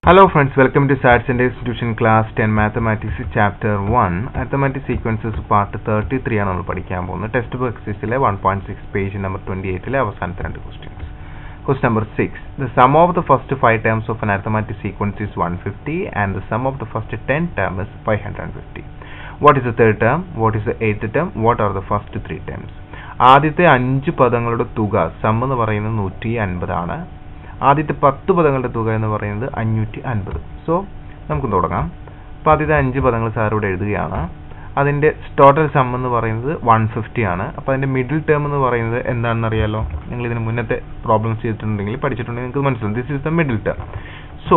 Hello friends, welcome to SAT Center Institution Class 10 Mathematics Chapter 1 Arithmetic Sequences Part 33 ആണ് നമ്മൾ പഠിക്കാൻ പോകുന്നത് text book എക്സസൈസിലെ 1.6 പേജ് നമ്പർ 28 ലെ അവസാനത്തെ രണ്ട് questions Question number 6. The sum of the first 5 terms of an arithmetic sequence is 150 and the sum of the first 10 term is 550. What is the third term? What is the eighth term? What are the first three terms? ആദ്യത്തെ അഞ്ച് പദങ്ങളുടെ തുക some എന്ന് പറയുന്നത് നൂറ്റി അൻപതാണ് ആദ്യത്തെ പത്ത് പദങ്ങളുടെ തുക എന്ന് പറയുന്നത് അഞ്ഞൂറ്റി അൻപത് സോ നമുക്ക് തുടങ്ങാം അപ്പോൾ ആദ്യത്തെ അഞ്ച് പദങ്ങൾ സാർ ഇവിടെ എഴുതുകയാണ് അതിൻ്റെ ടോട്ടൽ സം എന്ന് പറയുന്നത് വൺ ഫിഫ്റ്റി ആണ് അപ്പോൾ അതിൻ്റെ മിഡിൽ ടേം എന്ന് പറയുന്നത് എന്താണെന്ന് അറിയാലോ നിങ്ങൾ ഇതിന് മുന്നത്തെ പ്രോബ്ലംസ് ചെയ്തിട്ടുണ്ടെങ്കിൽ പഠിച്ചിട്ടുണ്ടെങ്കിൽ നിങ്ങൾക്ക് മനസ്സിലാവും this is the middle term so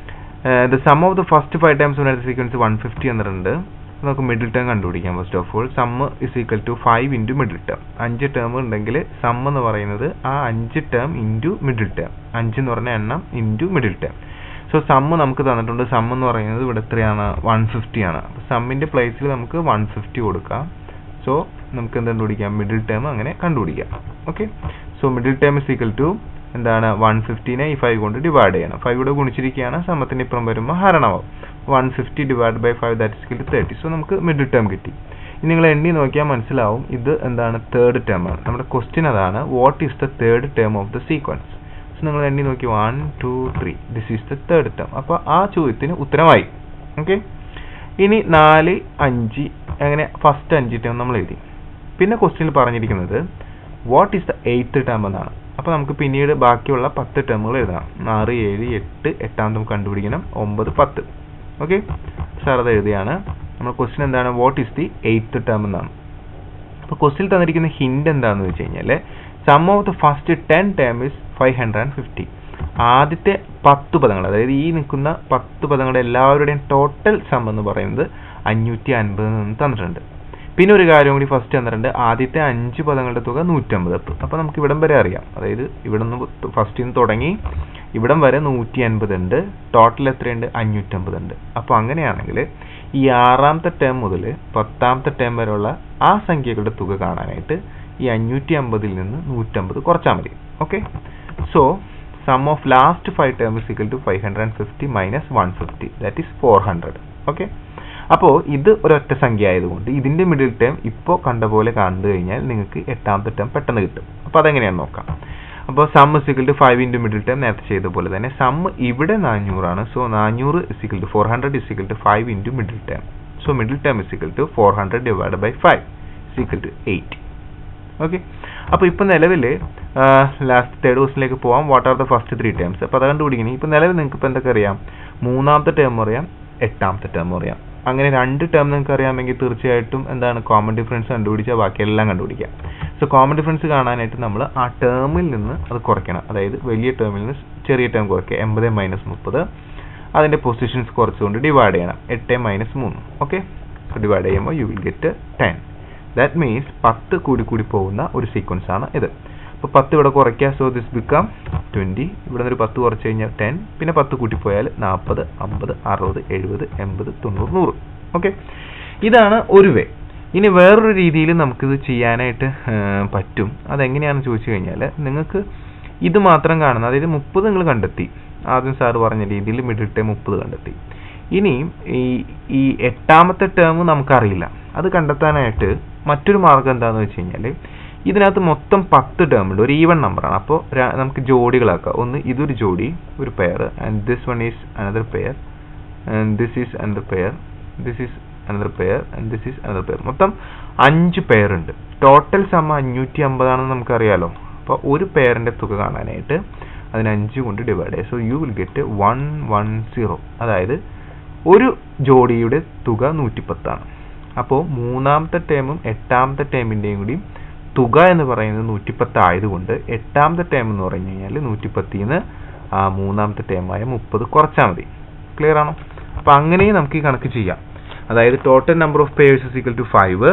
the sum of the first five times sequence one fifty എന്നിട്ടുണ്ട് നമുക്ക് മിഡിൽ ടേം കണ്ടുപിടിക്കാം first of all sum is equal to five into middle term അഞ്ച് ടേം ഉണ്ടെങ്കിൽ sum എന്ന് പറയുന്നത് ആ അഞ്ച് term into middle term അഞ്ച് എന്ന് പറഞ്ഞ എണ്ണം into middle term so sum നമുക്ക് തന്നിട്ടുണ്ട് സം എന്ന് പറയുന്നത് ഇവിടെ എത്രയാണ് വൺ ഫിഫ്റ്റി ആണ് അപ്പോൾ സമ്മിൻ്റെ പ്ലേസിൽ നമുക്ക് വൺ ഫിഫ്റ്റി കൊടുക്കാം സോ നമുക്ക് എന്ത് കണ്ടുപിടിക്കാം മിഡിൽ ടേം അങ്ങനെ കണ്ടുപിടിക്കാം okay so middle term is equal to എന്താണ് വൺ ഫിഫ്റ്റീനെ ഈ ഫൈവ് കൊണ്ട് ഡിവൈഡ് ചെയ്യണം ഫൈവ് കൂടെ ഗുണിച്ചിരിക്കുകയാണ് സമ്മത്തിന് ഇപ്പുറം വരുമ്പോൾ ഹരണമാവും one fifty divide by five that is to thirty so നമുക്ക് മിഡിൽ ടേം കിട്ടി ഇനി നിങ്ങൾ എണ്ണി നോക്കിയാൽ മനസ്സിലാവും ഇത് എന്താണ് തേർഡ് ടേം ആണ് നമ്മുടെ ക്വസ്റ്റ്യൻ അതാണ് what is the third term of the sequence so നിങ്ങൾ എണ്ണി നോക്കി one two three this is the third term അപ്പോൾ ആ ചോദ്യത്തിന് ഉത്തരമായി ഓക്കെ ഇനി നാല് അഞ്ച് അങ്ങനെ ഫസ്റ്റ് അഞ്ച് ടേം നമ്മൾ എഴുതി പിന്നെ ക്വസ്റ്റ്യനിൽ പറഞ്ഞിരിക്കുന്നത് what is the eighth term എന്നാണ് അപ്പോൾ നമുക്ക് പിന്നീട് ബാക്കിയുള്ള പത്ത് ടേമുകൾ എഴുതാം ആറ് ഏഴ് എട്ട് എട്ടാം നമുക്ക് കണ്ടുപിടിക്കണം ഒമ്പത് പത്ത് ഓക്കെ സാർ അത് എഴുതിയാണ് നമ്മുടെ ക്വസ്റ്റ്യൻ എന്താണ് what is the eighth term എന്നാണ് അപ്പോൾ ക്വസ്റ്റ്യൻ തന്നിരിക്കുന്ന ഹിന്റ് എന്താണെന്ന് വെച്ച് കഴിഞ്ഞാൽ sum of the first ten term is five hundred and fifty ആദ്യത്തെ പത്ത് പദങ്ങൾ അതായത് ഈ നിൽക്കുന്ന പത്ത് പദങ്ങളുടെ എല്ലാവരുടെയും ടോട്ടൽ സം എന്ന് പറയുന്നത് അഞ്ഞൂറ്റി അൻപത് നിന്ന് തന്നിട്ടുണ്ട് പിന്നെ ഒരു കാര്യം കൂടി ഫസ്റ്റ് തന്നിട്ടുണ്ട് ആദ്യത്തെ അഞ്ച് പദങ്ങളുടെ തുക നൂറ്റമ്പത് അപ്പോൾ നമുക്ക് ഇവിടം വരെ അറിയാം അതായത് ഇവിടെ നിന്ന് ഫസ്റ്റിൽ നിന്ന് തുടങ്ങി ഇവിടം വരെ നൂറ്റി അൻപത് ഉണ്ട് ടോട്ടൽ എത്രയുണ്ട് അഞ്ഞൂറ്റമ്പത് ഉണ്ട് അപ്പോൾ അങ്ങനെയാണെങ്കിൽ ഈ ആറാമത്തെ ടേം മുതൽ പത്താമത്തെ ടേം വരെയുള്ള ആ സംഖ്യകളുടെ തുക കാണാനായിട്ട് ഈ അഞ്ഞൂറ്റി അമ്പതിൽ നിന്ന് നൂറ്റമ്പത് കുറച്ചാൽ മതി okay so sum of last five term is equal to five hundred and fifty minus one fifty that is four hundred okay അപ്പോൾ ഇത് ഒരൊറ്റ സംഖ്യ ആയതുകൊണ്ട് ഇതിന്റെ മിഡിൽ ടേം ഇപ്പോൾ കണ്ട പോലെ കണ്ടു കഴിഞ്ഞാൽ നിങ്ങൾക്ക് എട്ടാമത്തെ ടേം പെട്ടെന്ന് കിട്ടും അപ്പോൾ അതെങ്ങനെയാണെന്ന് നോക്കാം അപ്പോൾ sum is equal to five into middle term നേരത്തെ ചെയ്ത പോലെ തന്നെ സം ഇവിടെ നാനൂറാണ് സോ നാനൂറ് is equal to four hundred is equal to five into middle term so middle term is equal to four hundred divide by five is equal to eight okay അപ്പോൾ ഇപ്പോൾ നിലവിൽ ലാസ്റ്റ് തേർഡ് ക്വസ്റ്റിലേക്ക് പോവാം what are the first three terms അപ്പോൾ അത് കണ്ടുപിടിക്കണം ഇപ്പോൾ നിലവിൽ നിങ്ങൾക്ക് ഇപ്പോൾ എന്തൊക്കെ അറിയാം മൂന്നാമത്തെ ടേം അറിയാം എട്ടാമത്തെ ടേം അറിയാം അങ്ങനെ രണ്ട് ടേം നിങ്ങൾക്ക് അറിയാമെങ്കിൽ തീർച്ചയായിട്ടും എന്താണ് കോമൺ ഡിഫറൻസ് കണ്ടുപിടിച്ചാൽ ബാക്കിയെല്ലാം കണ്ടുപിടിക്കാം സോ കോമൺ ഡിഫറൻസ് കാണാനായിട്ട് നമ്മൾ ആ ടേമിൽ നിന്ന് അത് കുറയ്ക്കണം അതായത് വലിയ ടേമിൽ നിന്ന് ചെറിയ ടേം കുറയ്ക്കുക എൺപത് മൈനസ് മുപ്പത് അതിൻ്റെ പൊസിഷൻസ് കുറച്ചുകൊണ്ട് ഡിവൈഡ് ചെയ്യണം എട്ട് മൈനസ് മൂന്ന് ഓക്കെ സോ ഡിവൈഡ് ചെയ്യുമ്പോൾ you will get ten that means പത്ത് കൂടി കൂടി പോകുന്ന ഒരു സീക്വൻസ് ആണ് ഇത് അപ്പോൾ പത്ത് ഇവിടെ കുറയ്ക്കുക സോ ദിസ് ബിക്കം ട്വൻറ്റി ഇവിടെ നിന്ന് ഒരു പത്ത് കുറച്ച് കഴിഞ്ഞാൽ ടെൻ പിന്നെ പത്ത് കൂട്ടിപ്പോയാൽ നാൽപ്പത് അമ്പത് അറുപത് എഴുപത് എൺപത് തൊണ്ണൂറ് നൂറ് ഓക്കെ ഇതാണ് ഒരു വേ ഇനി വേറൊരു രീതിയിൽ നമുക്കിത് ചെയ്യാനായിട്ട് പറ്റും അതെങ്ങനെയാണെന്ന് ചോദിച്ചു കഴിഞ്ഞാൽ നിങ്ങൾക്ക് ഇത് മാത്രം കാണുന്ന അതായത് മുപ്പത് നിങ്ങൾ കണ്ടെത്തി ആദ്യം സാറ് പറഞ്ഞ രീതിയിൽ മിഡിൽ ടേം മുപ്പത് കണ്ടെത്തി ഇനി ഈ ഈ എട്ടാമത്തെ ടേം നമുക്കറിയില്ല അത് കണ്ടെത്താനായിട്ട് മറ്റൊരു മാർഗം എന്താണെന്ന് വെച്ച് കഴിഞ്ഞാൽ ഇതിനകത്ത് മൊത്തം പത്ത് ടേം ഉണ്ട് ഒരു ഈവൺ നമ്പറാണ് അപ്പോൾ നമുക്ക് ജോഡികളാക്കാം ഒന്ന് ഇതൊരു ജോഡി ഒരു pair and this one is another pair and this is another pair this is another pair and this is another pair മൊത്തം അഞ്ച് പെയർ ഉണ്ട് ടോട്ടൽ സമ അഞ്ഞൂറ്റി അമ്പതാണെന്ന് നമുക്കറിയാലോ അപ്പോൾ ഒരു പെയറിൻ്റെ തുക കാണാനായിട്ട് അതിന് അഞ്ച് കൊണ്ട് ഡിവൈഡ് ചെയ്യുക so you will get one one zero അതായത് ഒരു ജോഡിയുടെ തുക നൂറ്റിപ്പത്താണ് അപ്പോൾ മൂന്നാമത്തെ ടേമും എട്ടാമത്തെ ടേമിൻ്റെയും കൂടി തുക എന്ന് പറയുന്നത് നൂറ്റിപ്പത്ത് ആയതുകൊണ്ട് എട്ടാമത്തെ ടേം എന്ന് പറഞ്ഞു കഴിഞ്ഞാൽ നൂറ്റിപ്പത്തിൽ നിന്ന് ആ മൂന്നാമത്തെ ടേമായ മുപ്പത് കുറച്ചാൽ മതി ക്ലിയർ ആണോ അപ്പോൾ അങ്ങനെയും നമുക്ക് ഈ കണക്ക് ചെയ്യാം അതായത് total number of pairs is equal to five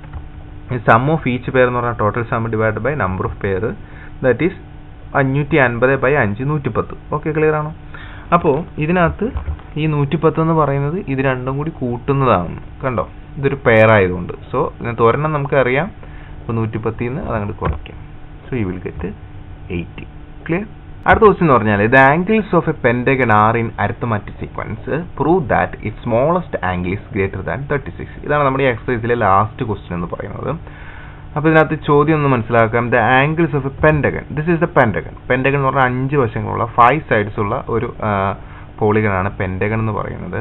sum of each pair എന്ന് പറഞ്ഞാൽ total sum divide by number of pair that is അഞ്ഞൂറ്റി അൻപത് ബൈ അഞ്ച് നൂറ്റിപ്പത്ത് ഓക്കെ ക്ലിയർ ആണോ അപ്പോൾ ഇതിനകത്ത് ഈ നൂറ്റിപ്പത്ത് എന്ന് പറയുന്നത് ഇത് രണ്ടും കൂടി കൂട്ടുന്നതാണ് കണ്ടോ ഇതൊരു പെയർ ആയതുകൊണ്ട് സോ ഇതിനകത്ത് ഒരെണ്ണം നമുക്കറിയാം അപ്പോൾ നൂറ്റിപ്പത്തിൽ നിന്ന് അതങ്ങോട്ട് കുറയ്ക്കാം so you will get eighty clear അടുത്ത ക്വസ്റ്റ്യൻ എന്ന് പറഞ്ഞാൽ the angles of a pentagon are in arithmetic sequence prove that it smallest angle is greater than thirty six ഇതാണ് നമ്മുടെ ഈ എക്സസൈസിലെ ലാസ്റ്റ് ക്വസ്റ്റ്യൻ എന്ന് പറയുന്നത് അപ്പോൾ ഇതിനകത്ത് ചോദ്യം ഒന്ന് മനസ്സിലാക്കാം the angles of a pentagon this is the pentagon pentagon എന്ന് പറഞ്ഞാൽ അഞ്ച് വശങ്ങളുള്ള ഫൈവ് സൈഡ്സ് ഉള്ള ഒരു പോളിഗൺ ആണ് പെൻഡഗൺ എന്ന് പറയുന്നത്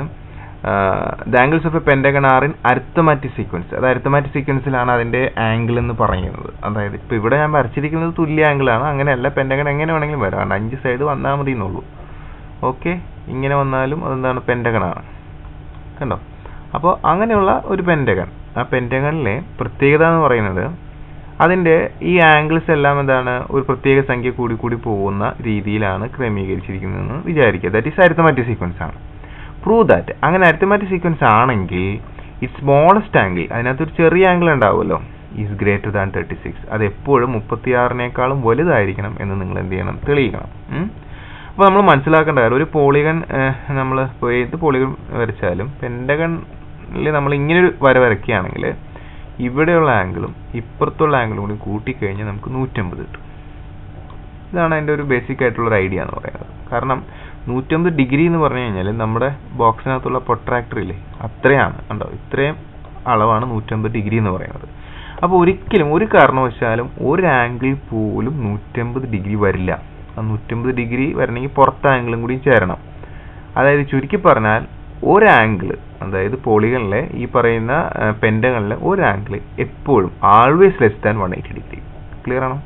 the angles of a pentagon are in arithmetic sequence അത് അരിത്തമാറ്റിക് സീക്വൻസിലാണ് അതിന്റെ ആംഗിൾ എന്ന് പറയുന്നത് അതായത് ഇപ്പോൾ ഇവിടെ ഞാൻ വരച്ചിരിക്കുന്നത് തുല്യ ആംഗിളാണ് അങ്ങനെയല്ല പെൻഡഗൺ എങ്ങനെ വേണമെങ്കിലും വരാം കാരണം അഞ്ച് സൈഡ് വന്നാൽ മതി എന്നുള്ളൂ ഓക്കെ ഇങ്ങനെ വന്നാലും അതെന്താണ് പെൻഡഗൺ ആണ് കണ്ടോ അപ്പോൾ അങ്ങനെയുള്ള ഒരു പെൻഡഗൺ ആ പെൻഡഗണിലെ പ്രത്യേകത എന്ന് പറയുന്നത് അതിന്റെ ഈ ആംഗിൾസ് എല്ലാം എന്താണ് ഒരു പ്രത്യേക സംഖ്യ കൂടി കൂടി പോകുന്ന രീതിയിലാണ് ക്രമീകരിച്ചിരിക്കുന്നതെന്ന് വിചാരിക്കുക ദാറ്റ് ഈസ് അരിത്തമാറ്റിക് സീക്വൻസ് ആണ് പ്രൂവ് ദാറ്റ് അങ്ങനെ അരിത്തമാറ്റിക് സീക്വൻസ് ആണെങ്കിൽ ഈ സ്മോളസ്റ്റ് ആംഗിൾ അതിനകത്ത് ഒരു ചെറിയ ആംഗിൾ ഉണ്ടാവുമല്ലോ is greater than thirty six അത് എപ്പോഴും മുപ്പത്തിയാറിനേക്കാളും വലുതായിരിക്കണം എന്ന് നിങ്ങൾ എന്ത് ചെയ്യണം തെളിയിക്കണം അപ്പോൾ നമ്മൾ മനസ്സിലാക്കേണ്ട കാര്യം ഒരു പോളിഗൺ നമ്മൾ ഏത് പോളിഗൺ വരച്ചാലും പെൻഡഗണിൽ നമ്മൾ ഇങ്ങനെ ഒരു വര വരയ്ക്കുകയാണെങ്കിൽ ഇവിടെയുള്ള ആംഗിളും ഇപ്പുറത്തുള്ള ആംഗിളും കൂടി കൂട്ടിക്കഴിഞ്ഞാൽ നമുക്ക് നൂറ്റമ്പത് കിട്ടും ഇതാണ് അതിൻ്റെ ഒരു ബേസിക് ആയിട്ടുള്ള ഒരു ഐഡിയ എന്ന് പറയുന്നത് കാരണം നൂറ്റമ്പത് ഡിഗ്രി എന്ന് പറഞ്ഞു കഴിഞ്ഞാൽ നമ്മുടെ ബോക്സിനകത്തുള്ള പ്രൊട്രാക്ടർ ഇല്ലേ അത്രയാണ് കണ്ടോ ഇത്രയും അളവാണ് നൂറ്റമ്പത് ഡിഗ്രി എന്ന് പറയുന്നത് അപ്പോൾ ഒരിക്കലും ഒരു കാരണവശാലും ഒരു ആംഗിൾ പോലും നൂറ്റമ്പത് ഡിഗ്രി വരില്ല ആ നൂറ്റമ്പത് ഡിഗ്രി വരണമെങ്കിൽ പുറത്തെ ആംഗിളും കൂടി ചേരണം അതായത് ചുരുക്കി പറഞ്ഞാൽ ഒരു ആംഗിൾ അതായത് പോളികളിലെ ഈ പറയുന്ന പെൻഡകളിലെ ഒരു ആംഗിൾ എപ്പോഴും always less than one eighty degree clear ആണോ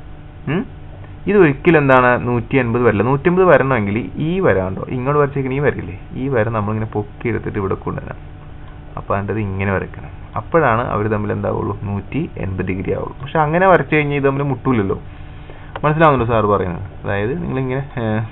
ഇത് ഒരിക്കലും എന്താണ് നൂറ്റി അൻപത് വരില്ല നൂറ്റി അമ്പത് വരണമെങ്കിൽ ഈ വര കണ്ടോ ഇങ്ങോട്ട് വരച്ചേക്കണ ഈ വരില്ലേ ഈ വര നമ്മളിങ്ങനെ പൊക്കി എടുത്തിട്ട് ഇവിടെ കൊണ്ടുവരണം അപ്പോൾ അതിൻ്റെ അത് ഇങ്ങനെ വരയ്ക്കണം അപ്പോഴാണ് അവർ തമ്മിൽ എന്താവുള്ളൂ നൂറ്റി എൺപത് ഡിഗ്രി ആവുള്ളൂ പക്ഷെ അങ്ങനെ വരച്ചു കഴിഞ്ഞാൽ ഇത് തമ്മിൽ മുട്ടൂലല്ലോ മനസ്സിലാവുന്നുണ്ടോ സാർ പറയുന്നത് അതായത് നിങ്ങളിങ്ങനെ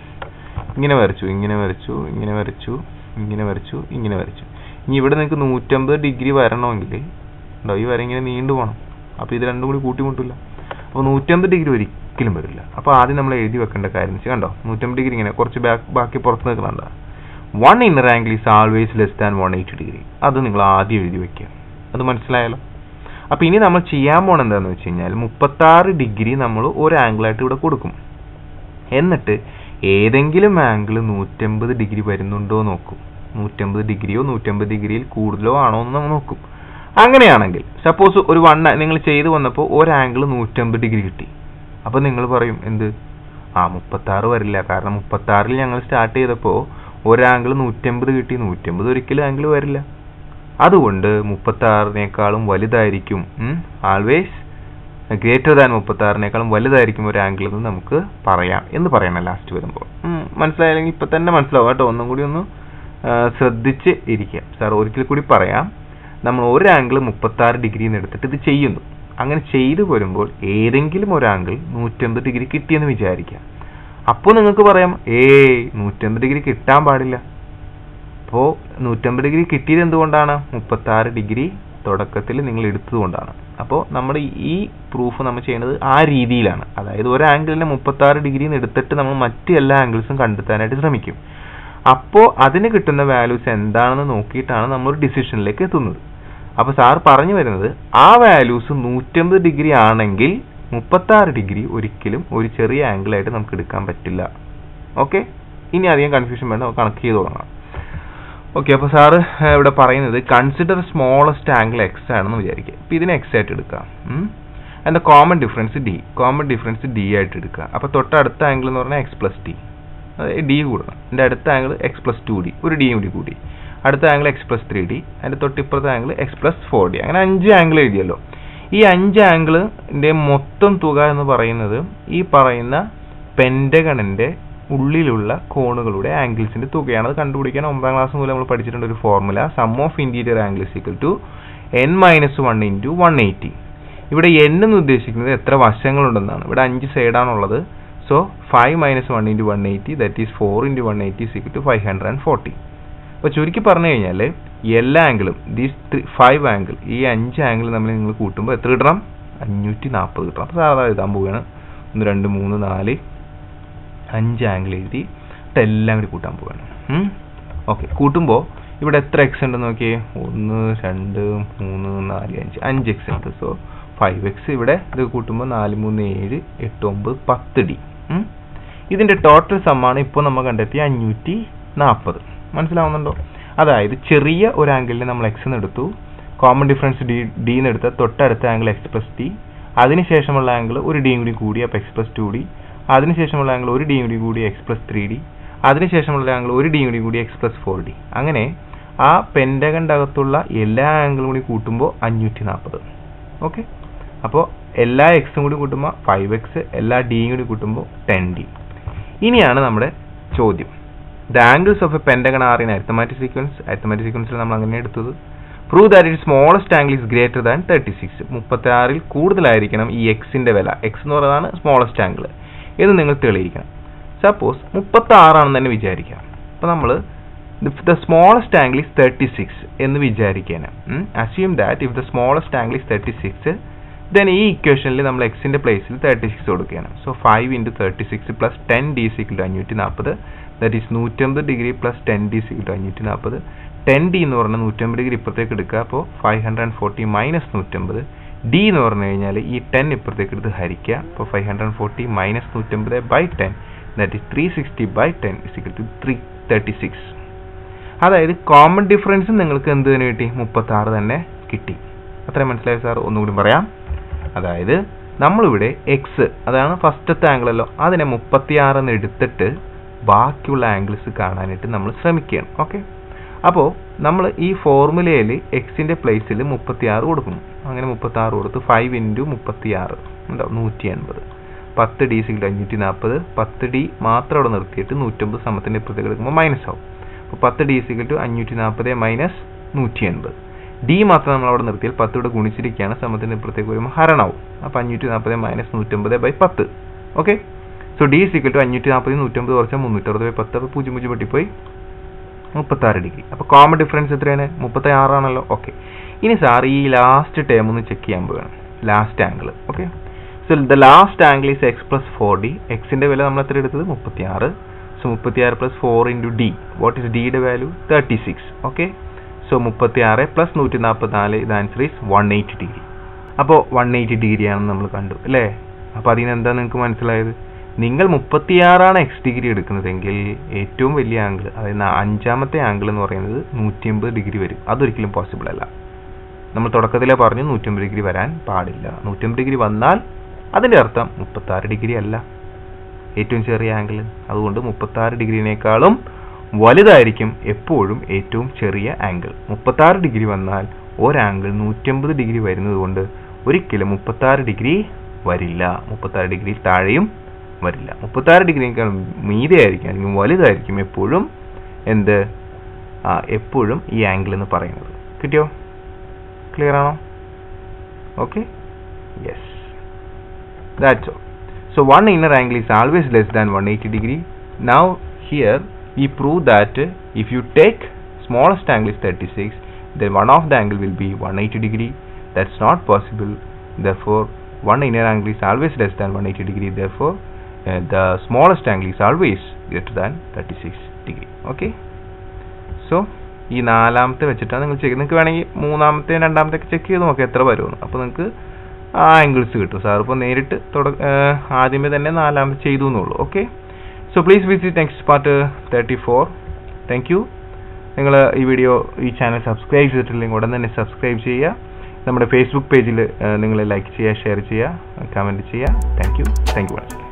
ഇങ്ങനെ വരച്ചു ഇങ്ങനെ വരച്ചു ഇങ്ങനെ വരച്ചു ഇങ്ങനെ വരച്ചു ഇങ്ങനെ വരച്ചു ഇനി ഇവിടെ നിങ്ങൾക്ക് നൂറ്റമ്പത് ഡിഗ്രി വരണമെങ്കിൽ ഉണ്ടോ ഈ വര ഇങ്ങനെ നീണ്ടു പോകണം അപ്പോൾ ഇത് രണ്ടും കൂടി കൂട്ടിമുട്ടില്ല അപ്പോൾ നൂറ്റമ്പത് ഡിഗ്രി ഒരിക്കലും വരില്ല അപ്പോൾ ആദ്യം നമ്മൾ എഴുതി വെക്കേണ്ട കാര്യം വെച്ചാൽ കണ്ടോ നൂറ്റമ്പത് ഡിഗ്രി ഇങ്ങനെ കുറച്ച് ബാക്ക് ബാക്കി പുറത്ത് നിൽക്കുന്നുണ്ടോ one inner angle is always less than one eighty degree അത് നിങ്ങൾ ആദ്യം എഴുതി വെക്കുക അത് മനസ്സിലായല്ലോ അപ്പോൾ ഇനി നമ്മൾ ചെയ്യാൻ പോണ എന്താണെന്ന് വെച്ച് കഴിഞ്ഞാൽ മുപ്പത്താറ് ഡിഗ്രി നമ്മൾ ഒരു ആംഗിളായിട്ട് ഇവിടെ കൊടുക്കും എന്നിട്ട് ഏതെങ്കിലും ആംഗിൾ നൂറ്റമ്പത് ഡിഗ്രി വരുന്നുണ്ടോ നോക്കും നൂറ്റമ്പത് ഡിഗ്രിയോ നൂറ്റമ്പത് ഡിഗ്രിയിൽ കൂടുതലോ ആണോ എന്ന് നമ്മൾ നോക്കും അങ്ങനെയാണെങ്കിൽ സപ്പോസ് ഒരു വൺ നിങ്ങൾ ചെയ്തു വന്നപ്പോൾ ഒരു ആംഗിൾ നൂറ്റമ്പത് ഡിഗ്രി കിട്ടി അപ്പോൾ നിങ്ങൾ പറയും എന്ത് ആ മുപ്പത്താറ് വരില്ല കാരണം മുപ്പത്താറിൽ ഞങ്ങൾ സ്റ്റാർട്ട് ചെയ്തപ്പോൾ ഒരു ആംഗിൾ നൂറ്റമ്പത് കിട്ടി നൂറ്റമ്പത് ഒരിക്കലും ആംഗിൾ വരില്ല അതുകൊണ്ട് മുപ്പത്താറിനേക്കാളും വലുതായിരിക്കും ആൾവേസ് ഗ്രേറ്റർ ദാൻ മുപ്പത്താറിനേക്കാളും വലുതായിരിക്കും ഒരു ആംഗിൾ എന്ന് നമുക്ക് പറയാം എന്ന് പറയണം ലാസ്റ്റ് വരുമ്പോൾ മനസ്സിലായില്ലെങ്കിൽ ഇപ്പം തന്നെ മനസ്സിലാവും കേട്ടോ ഒന്നും കൂടി ഒന്ന് ശ്രദ്ധിച്ച് ഇരിക്കുക സാർ ഒരിക്കൽ കൂടി പറയാം നമ്മൾ ഒരു ആംഗിൾ മുപ്പത്താറ് ഡിഗ്രി എന്ന് എടുത്തിട്ട് ഇത് ചെയ്യുന്നു അങ്ങനെ ചെയ്തു വരുമ്പോൾ ഏതെങ്കിലും ഒരു ആംഗിൾ നൂറ്റമ്പത് ഡിഗ്രി കിട്ടിയെന്ന് വിചാരിക്കുക അപ്പോൾ നിങ്ങൾക്ക് പറയാം ഏയ് നൂറ്റമ്പത് ഡിഗ്രി കിട്ടാൻ പാടില്ല അപ്പോൾ നൂറ്റമ്പത് ഡിഗ്രി കിട്ടിയത് എന്തുകൊണ്ടാണ് മുപ്പത്താറ് ഡിഗ്രി തുടക്കത്തിൽ നിങ്ങൾ എടുത്തതുകൊണ്ടാണ് അപ്പോൾ നമ്മൾ ഈ പ്രൂഫ് നമ്മൾ ചെയ്യുന്നത് ആ രീതിയിലാണ് അതായത് ഒരു ആംഗിളിനെ മുപ്പത്താറ് ഡിഗ്രി എടുത്തിട്ട് നമ്മൾ മറ്റ് എല്ലാ ആംഗിൾസും കണ്ടെത്താനായിട്ട് ശ്രമിക്കും അപ്പോൾ അതിന് കിട്ടുന്ന വാല്യൂസ് എന്താണെന്ന് നോക്കിയിട്ടാണ് നമ്മൾ ഒരു ഡിസിഷനിലേക്ക് എത്തുന്നത് അപ്പോൾ സാർ പറഞ്ഞു വരുന്നത് ആ വാല്യൂസ് നൂറ്റമ്പത് ഡിഗ്രി ആണെങ്കിൽ മുപ്പത്താറ് ഡിഗ്രി ഒരിക്കലും ഒരു ചെറിയ ആംഗിളായിട്ട് നമുക്ക് എടുക്കാൻ പറ്റില്ല ഓക്കെ ഇനി അധികം കൺഫ്യൂഷൻ വേണ്ട കണക്ട് ചെയ്ത് തുടങ്ങാം ഓക്കെ അപ്പോൾ സാറ് ഇവിടെ പറയുന്നത് കൺസിഡർ സ്മോളസ്റ്റ് ആംഗിൾ എക്സ് ആണെന്ന് വിചാരിക്കുക ഇപ്പം ഇതിനെ എക്സ് ആയിട്ട് എടുക്കാം അതിൻ്റെ common difference D common difference D ആയിട്ട് എടുക്കുക അപ്പോൾ തൊട്ടടുത്ത ആംഗിൾ എന്ന് പറഞ്ഞാൽ എക്സ് പ്ലസ് ഡി അതായത് ഡി കൂടണം എൻ്റെ അടുത്ത angle X plus two D ഒരു ഡിയും കൂടി കൂടി അടുത്ത angle X plus three D അതിൻ്റെ തൊട്ടിപ്പുറത്തെ angle X plus four D അങ്ങനെ അഞ്ച് ആംഗിൾ എഴുതിയല്ലോ ഈ അഞ്ച് ആംഗിളിൻ്റെ മൊത്തം തുക എന്ന് പറയുന്നത് ഈ പറയുന്ന പെൻഡഗണിൻ്റെ ഉള്ളിലുള്ള കോണുകളുടെ ആംഗിൾസിന്റെ തുകയാണ് അത് കണ്ടുപിടിക്കാൻ ഒമ്പതാം ക്ലാസ് മുതൽ നമ്മൾ പഠിച്ചിട്ടുണ്ട് ഒരു formula sum of interior angle equal to N minus one into one eighty ഇവിടെ എൻ എന്ന് ഉദ്ദേശിക്കുന്നത് എത്ര വശങ്ങളുണ്ടെന്നാണ് ഇവിടെ അഞ്ച് സൈഡാണുള്ളത് so five minus one into one eighty that is four into one eighty is equal to five hundred and forty അപ്പോൾ ചുരുക്കി പറഞ്ഞു കഴിഞ്ഞാൽ എല്ലാ ആംഗിളും ദീസ് ത്രീ ഫൈവ് ആംഗിൾ ഈ അഞ്ച് ആംഗിൾ നമ്മൾ നിങ്ങൾ കൂട്ടുമ്പോൾ എത്ര കിട്ടണം അഞ്ഞൂറ്റി നാൽപ്പത് കിട്ടണം അപ്പോൾ സാധാരണ എഴുതാൻ പോവുകയാണ് ഒന്ന് രണ്ട് മൂന്ന് നാല് അഞ്ച് ആംഗിൾ എഴുതി എന്നിട്ട് എല്ലാം കൂടി കൂട്ടാൻ പോവുകയാണ് ഓക്കെ കൂട്ടുമ്പോൾ ഇവിടെ എത്ര എക്സ് ഉണ്ടെന്ന് നോക്കിയേ ഒന്ന് രണ്ട് മൂന്ന് നാല് അഞ്ച് അഞ്ച് എക്സ് ഉണ്ട് സോ ഫൈവ് എക്സ് ഇവിടെ ഇത് കൂട്ടുമ്പോൾ നാല് മൂന്ന് ഏഴ് എട്ട് ഒമ്പത് പത്ത് ഡി ഇതിന്റെ ടോട്ടൽ സമ്മാണ് ഇപ്പോൾ നമ്മൾ കണ്ടെത്തിയ അഞ്ഞൂറ്റി നാൽപ്പത് മനസ്സിലാവുന്നുണ്ടോ അതായത് ചെറിയ ഒരു ആംഗിളിനെ നമ്മൾ എക്സ് എന്ന് എടുത്തു കോമൺ ഡിഫറൻസ് ഡി ഡി എന്ന് എടുത്ത തൊട്ടടുത്ത ആംഗിൾ എക്സ് പ്ലസ് ടി അതിനുശേഷമുള്ള ആംഗിൾ ഒരു ഡിയും കൂടി കൂടി അപ്പോൾ എക്സ് പ്ലസ് ടു ഡി അതിനുശേഷമുള്ള ആംഗിൾ ഒരു ഡിയും കൂടി കൂടി എക്സ് പ്ലസ് ത്രീ ഡി അതിനുശേഷമുള്ള ആംഗിൾ ഒരു ഡിയും കൂടി കൂടി എക്സ് പ്ലസ് ഫോർ ഡി അങ്ങനെ ആ പെൻഡകൻ്റെ അകത്തുള്ള എല്ലാ ആംഗിളും കൂടി കൂട്ടുമ്പോൾ അഞ്ഞൂറ്റി നാൽപ്പത് ഓക്കെ അപ്പോൾ എല്ലാ എക്സും കൂടി കൂട്ടുമ്പോൾ ഫൈവ് എക്സ് എല്ലാ ഡിയും കൂടി കൂട്ടുമ്പോൾ ടെൻ ഡി ഇനിയാണ് നമ്മുടെ ചോദ്യം the angles of a pentagon are in arithmetic sequence arithmetic സീക്വൻസിൽ നമ്മൾ അങ്ങനെ എടുത്തത് prove that it smallest angle is greater than thirty six മുപ്പത്തി ആറിൽ കൂടുതലായിരിക്കണം ഈ എക്സിന്റെ വില എക്സ് എന്ന് പറയുന്നതാണ് സ്മോളസ്റ്റ് ആംഗിൾ എന്ന് നിങ്ങൾ തെളിയിക്കണം സപ്പോസ് മുപ്പത്തി ആറാണെന്ന് തന്നെ വിചാരിക്കാം അപ്പോൾ നമ്മൾ the smallest angle is thirty six എന്ന് വിചാരിക്കാന് assume that if the smallest angle is thirty six then ഈ ഇക്വേഷനിൽ നമ്മൾ എക്സിന്റെ പ്ലേസിൽ തേർട്ടി സിക്സ് കൊടുക്കുകയാണ് so five into thirty six plus ten D equal അഞ്ഞൂറ്റി നാൽപ്പത് ദാറ്റ് ഈസ് നൂറ്റമ്പത് degree plus ten D equal അഞ്ഞൂറ്റി നാൽപ്പത് ടെൻ ഡി എന്ന് പറഞ്ഞാൽ നൂറ്റമ്പത് ഡിഗ്രി ഇപ്പുറത്തേക്ക് എടുക്കുക അപ്പോൾ five hundred and forty minus നൂറ്റമ്പത് ഡി എന്ന് പറഞ്ഞു കഴിഞ്ഞാൽ ഈ ടെൻ ഇപ്പുറത്തേക്ക് എടുത്ത് ഹരിക്കുക അപ്പോൾ five hundred and forty minus നൂറ്റമ്പത് by ten that is three sixty by ten is equal to three thirty six അതായത് കോമൺ ഡിഫറൻസ് നിങ്ങൾക്ക് എന്ത് തന്നെ കിട്ടി മുപ്പത്തി ആറ് തന്നെ കിട്ടി അത്രയും മനസ്സിലായി സാർ ഒന്നുകൂടി പറയാം അതായത് നമ്മളിവിടെ എക്സ് അതാണ് ഫസ്റ്റത്തെ ആംഗിൾ അല്ലോ അതിനെ മുപ്പത്തിയാറ് എന്ന് എടുത്തിട്ട് ബാക്കിയുള്ള ആംഗിൾസ് കാണാനായിട്ട് നമ്മൾ ശ്രമിക്കുകയാണ് ഓക്കെ അപ്പോൾ നമ്മൾ ഈ ഫോർമുലയിൽ എക്സിന്റെ പ്ലേസിൽ മുപ്പത്തിയാറ് കൊടുക്കുന്നു അങ്ങനെ മുപ്പത്തി കൊടുത്ത് ഫൈവ് ഇൻറ്റു മുപ്പത്തിയാറ് ഉണ്ടോ നൂറ്റി എൺപത് പത്ത് ഡി സിക്കിട്ട് അഞ്ഞൂറ്റി നാൽപ്പത് പത്ത് ഡി മാത്രം അവിടെ നിർത്തിയിട്ട് നൂറ്റമ്പത് സമത്തിൻ്റെ ഇപ്പുറത്തേക്ക് എടുക്കുമ്പോൾ മൈനസ് ആവും അപ്പോൾ പത്ത് ഡി സിക്കിട്ട് അഞ്ഞൂറ്റി നാൽപ്പത് മൈനസ് നൂറ്റി എൺപത് ഡി മാത്രം നമ്മൾ അവിടെ നിർത്തിയാൽ പത്ത് ഇവിടെ ഗുണിച്ചിരിക്കുകയാണ് സമത്തിൻ്റെ ഇപ്പുറത്തേക്ക് വരുമ്പോൾ ഹരണാവും അപ്പോൾ അഞ്ഞൂറ്റി നാൽപ്പത് മൈനസ് നൂറ്റമ്പത് ബൈ പത്ത് ഓക്കെ സോ ഡി സിക്കിട്ട് ടു അഞ്ഞൂറ്റി നാൽപ്പത് നൂറ്റമ്പത് കുറച്ചാൽ മുന്നൂറ്ററുപത് ബൈ പത്ത് അപ്പോൾ പൂജ്യം പൂജ്യം വെട്ടിപ്പോയി മുപ്പത്താറ് ഡിഗ്രി അപ്പോൾ കോമൺ ഡിഫറൻസ് എത്രയാണ് മുപ്പത്തി ആറാണല്ലോ ഓക്കെ ഇനി സാർ ഈ ലാസ്റ്റ് ടേം ഒന്ന് ചെക്ക് ചെയ്യാൻ പോവുകയാണ് last angle okay so the last angle is X plus four D എക്സിന്റെ വില നമ്മൾ എത്ര എടുത്തത് മുപ്പത്തി ആറ് സോ മുപ്പത്തി ആറ് plus four into D what is ഡിയുടെ value thirty six okay so മുപ്പത്തി ആറ് പ്ലസ് നൂറ്റി നാൽപ്പത്തി നാല് ഇത് answer is one eighty degree അപ്പോൾ വൺ എയ്റ്റി ഡിഗ്രി ആണെന്ന് നമ്മൾ കണ്ടു അല്ലേ അപ്പോൾ അതിന് എന്താ നിങ്ങൾക്ക് മനസ്സിലായത് നിങ്ങൾ മുപ്പത്തിയാറാണ് എക്സ് ഡിഗ്രി എടുക്കുന്നതെങ്കിൽ ഏറ്റവും വലിയ ആംഗിൾ അതായത് അഞ്ചാമത്തെ ആംഗിൾ എന്ന് പറയുന്നത് നൂറ്റിയമ്പത് ഡിഗ്രി വരും അതൊരിക്കലും പോസിബിൾ അല്ല നമ്മൾ തുടക്കത്തിലേ പറഞ്ഞു നൂറ്റമ്പത് ഡിഗ്രി വരാൻ പാടില്ല നൂറ്റമ്പത് ഡിഗ്രി വന്നാൽ അതിൻ്റെ അർത്ഥം മുപ്പത്താറ് ഡിഗ്രി അല്ല ഏറ്റവും ചെറിയ ആംഗിൾ അതുകൊണ്ട് മുപ്പത്താറ് ഡിഗ്രിനേക്കാളും വലുതായിരിക്കും എപ്പോഴും ഏറ്റവും ചെറിയ ആംഗിൾ മുപ്പത്താറ് ഡിഗ്രി വന്നാൽ ഒരാംഗിൾ നൂറ്റമ്പത് ഡിഗ്രി വരുന്നത് കൊണ്ട് ഒരിക്കലും മുപ്പത്താറ് ഡിഗ്രി വരില്ല മുപ്പത്താറ് ഡിഗ്രി താഴെയും വരില്ല മുപ്പത്താറ് ഡിഗ്രിനേക്കാൾ മീതെ ആയിരിക്കും അല്ലെങ്കിൽ വലുതായിരിക്കും എപ്പോഴും എന്ത് ആ എപ്പോഴും ഈ ആംഗിൾ എന്ന് പറയുന്നത് കിട്ടിയോ ക്ലിയർ ആണോ okay yes that's all so one inner angle is always less than 180 degree now here we prove that if you take smallest angle is 36 then one of the angle will be 180 degree that's not possible therefore one inner angle is always less than 180 degree therefore uh, the smallest angle is always greater than 36 degree okay so ഈ നാലാമത്തെ വെച്ചിട്ടാണ് നിങ്ങൾ check നിങ്ങൾക്ക് വേണമെങ്കിൽ മൂന്നാമത്തെ രണ്ടാമത്തെ check ചെയ്ത് നോക്കാം എത്ര വരുമെന്ന് അപ്പോൾ നിങ്ങൾക്ക് ആ ആംഗിൾസ് കിട്ടും സാർ ഇപ്പോൾ നേരിട്ട് തുട ആദ്യമേ തന്നെ നാലാമത് ചെയ്തു എന്നുള്ളൂ okay so please visit next part thirty four thank you നിങ്ങൾ ഈ വീഡിയോ ഈ ചാനൽ സബ്സ്ക്രൈബ് ചെയ്തിട്ടില്ലെങ്കിൽ ഉടൻ തന്നെ സബ്സ്ക്രൈബ് ചെയ്യുക നമ്മുടെ ഫേസ്ബുക്ക് പേജിൽ നിങ്ങൾ ലൈക്ക് ചെയ്യുക ഷെയർ ചെയ്യുക കമൻറ്റ് ചെയ്യുക താങ്ക് യു താങ്ക് യു വളരെ